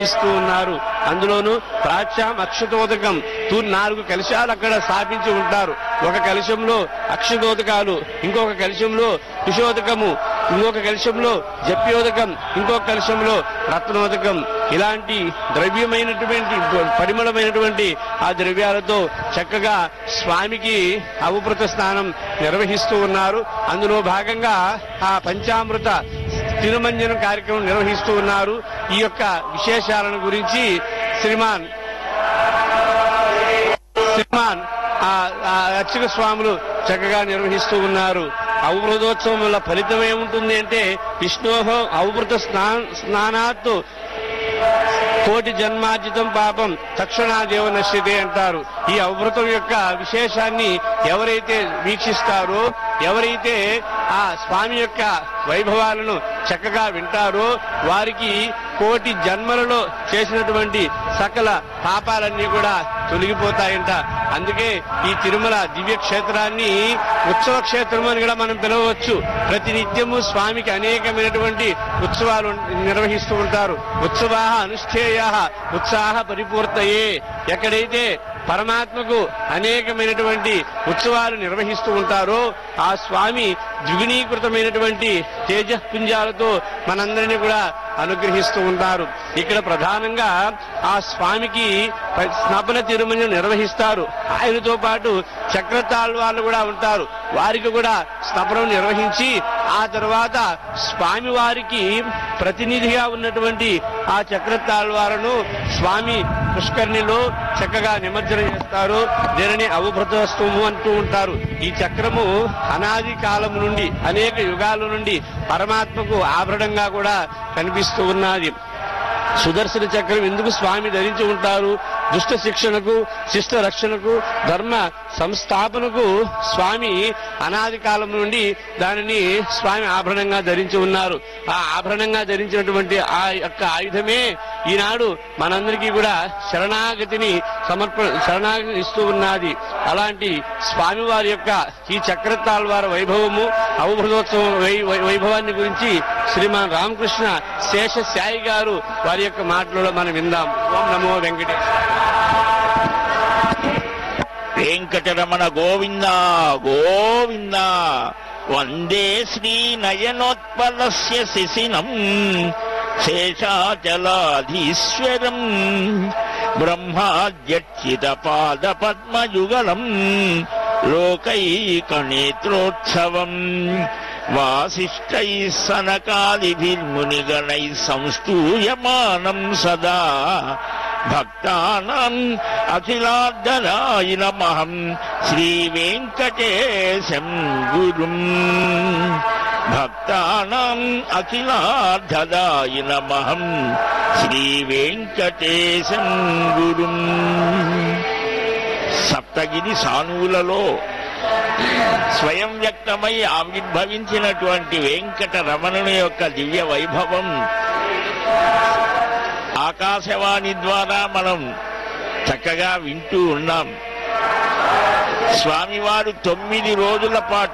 ఇస్తూ ఉన్నారు అందులోను ప్రాచ్యాం అక్షతోదకం తూ నాలుగు కలశాలు అక్కడ స్థాపించి ఉంటారు ఒక కలశంలో అక్షతోదకాలు ఇంకొక కలశంలో కుశోదకము ఇంకొక కలశంలో జప్యోదకం ఇంకొక కలశంలో రత్నోదకం ఇలాంటి ద్రవ్యమైనటువంటి పరిమళమైనటువంటి ఆ ద్రవ్యాలతో చక్కగా స్వామికి అవభృత స్నానం నిర్వహిస్తూ ఉన్నారు అందులో భాగంగా ఆ పంచామృత తిరుమంజనం కార్యక్రమం నిర్వహిస్తూ ఉన్నారు ఈ యొక్క విశేషాలను గురించి శ్రీమాన్ శ్రీమాన్ ఆ ఆ అర్చక స్వాములు చక్కగా నిర్వహిస్తూ ఉన్నారు అవభృతోత్సవం వల్ల ఫలితం ఏముంటుంది అంటే విష్ణోహో అవభృత స్నా స్నానాత్తు కోటి జన్మార్జితం పాపం తక్షణాదేవ నశ్యతే అంటారు ఈ అవభృతం యొక్క విశేషాన్ని ఎవరైతే వీక్షిస్తారో ఎవరైతే ఆ స్వామి యొక్క వైభవాలను చక్కగా వింటారో వారికి కోటి జన్మలలో చేసినటువంటి సకల పాపాలన్నీ కూడా తొలగిపోతాయంట అందుకే ఈ తిరుమల దివ్య క్షేత్రాన్ని ఉత్సవ క్షేత్రం అని కూడా మనం పిలవవచ్చు ప్రతి నిత్యము స్వామికి అనేకమైనటువంటి ఉత్సవాలు నిర్వహిస్తూ ఉంటారు ఉత్సవా అనుష్ఠేయ ఉత్సాహ పరిపూర్తయే ఎక్కడైతే పరమాత్మకు అనేకమైనటువంటి ఉత్సవాలు నిర్వహిస్తూ ఉంటారో ఆ స్వామి ద్విగుణీకృతమైనటువంటి తేజపుంజాలతో మనందరినీ కూడా అనుగ్రహిస్తూ ఉంటారు ఇక్కడ ప్రధానంగా ఆ స్వామికి స్నపన తిరుమల నిర్వహిస్తారు ఆయనతో పాటు చక్రతాళ్ వాళ్ళు కూడా ఉంటారు వారికి కూడా స్నపనం నిర్వహించి ఆ తర్వాత స్వామి వారికి ప్రతినిధిగా ఉన్నటువంటి ఆ చక్రతాళ్ వారను స్వామి పుష్కరిణిలో చక్కగా నిమజ్జనం చేస్తారు దీనిని అవభృతస్తము అంటూ ఉంటారు ఈ చక్రము అనాది కాలం నుండి అనేక యుగాల నుండి పరమాత్మకు ఆభరణంగా కూడా కనిపిస్తూ ఉన్నది సుదర్శన చక్రం ఎందుకు స్వామి ధరించి ఉంటారు దుష్ట శిక్షణకు శిష్ట రక్షణకు ధర్మ సంస్థాపనకు స్వామి అనాది కాలం నుండి దానిని స్వామి ఆభరణంగా ధరించి ఉన్నారు ఆ ఆభరణంగా ధరించినటువంటి ఆ యొక్క ఆయుధమే ఈనాడు మనందరికీ కూడా శరణాగతిని సమర్పణ శరణాగతి ఇస్తూ ఉన్నది అలాంటి స్వామివారి యొక్క ఈ చక్రతాళ్ వారి వైభవము అవభృతోత్సవం వై- వై- వైభవాన్ని గురించి శ్రీమాన్ రామకృష్ణ శేష సాయి గారు వారి యొక్క మాటలలో మనం విందాం ఓం నమో వెంకటేశ్వర వెంకటరమణ గోవింద గోవింద వందే శ్రీ నయనోత్పలస్య శిశినం శేషాచలాధీశ్వరం బ్రహ్మాద్యర్చిత పాద పద్మయుగళం లోకైకనేత్రోత్సవం వాసిష్టై సనకాదిభిర్మునిగణై సంస్తూయమానం సదా భక్తానాం అఖిలార్ధరాయినమహం శ్రీ వెంకటేశం గురుం భక్తానాం అఖిలార్ధదాయినమహం శ్రీ వెంకటేశం గురుం సప్తగిరి సానువులలో స్వయం వ్యక్తమై ఆవిర్భవించినటువంటి వెంకట రమణుని యొక్క దివ్య వైభవం ఆకాశవాణి ద్వారా మనం చక్కగా వింటూ ఉన్నాం స్వామివారు తొమ్మిది రోజుల పాటు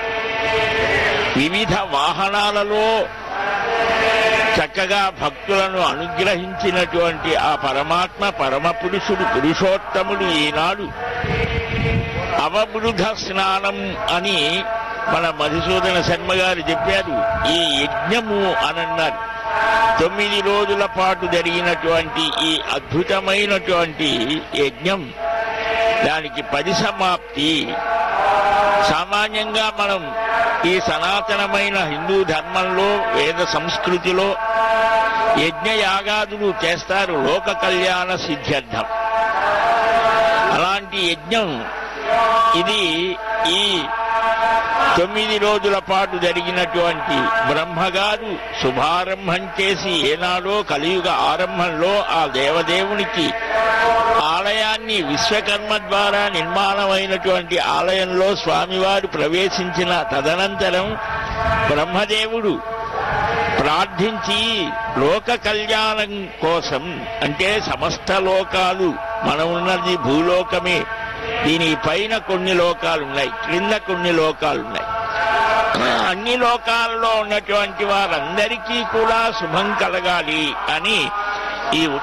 వివిధ వాహనాలలో చక్కగా భక్తులను అనుగ్రహించినటువంటి ఆ పరమాత్మ పరమ పురుషుడు పురుషోత్తముడు ఈనాడు అవబృధ స్నానం అని మన మధుసూదన శర్మ గారు చెప్పారు ఈ యజ్ఞము అనన్నారు తొమ్మిది రోజుల పాటు జరిగినటువంటి ఈ అద్భుతమైనటువంటి యజ్ఞం దానికి పరిసమాప్తి సామాన్యంగా మనం ఈ సనాతనమైన హిందూ ధర్మంలో వేద సంస్కృతిలో యజ్ఞయాగాదులు చేస్తారు లోక కళ్యాణ సిద్ధ్యర్థం అలాంటి యజ్ఞం ఇది ఈ తొమ్మిది రోజుల పాటు జరిగినటువంటి బ్రహ్మగారు శుభారంభం చేసి ఏనాడో కలియుగ ఆరంభంలో ఆ దేవదేవునికి ఆలయాన్ని విశ్వకర్మ ద్వారా నిర్మాణమైనటువంటి ఆలయంలో స్వామివారు ప్రవేశించిన తదనంతరం బ్రహ్మదేవుడు ప్రార్థించి లోక కళ్యాణం కోసం అంటే సమస్త లోకాలు మనం ఉన్నది భూలోకమే దీని పైన కొన్ని లోకాలు ఉన్నాయి క్రింద కొన్ని లోకాలు ఉన్నాయి అన్ని లోకాలలో ఉన్నటువంటి వారందరికీ కూడా శుభం కలగాలి అని ఈ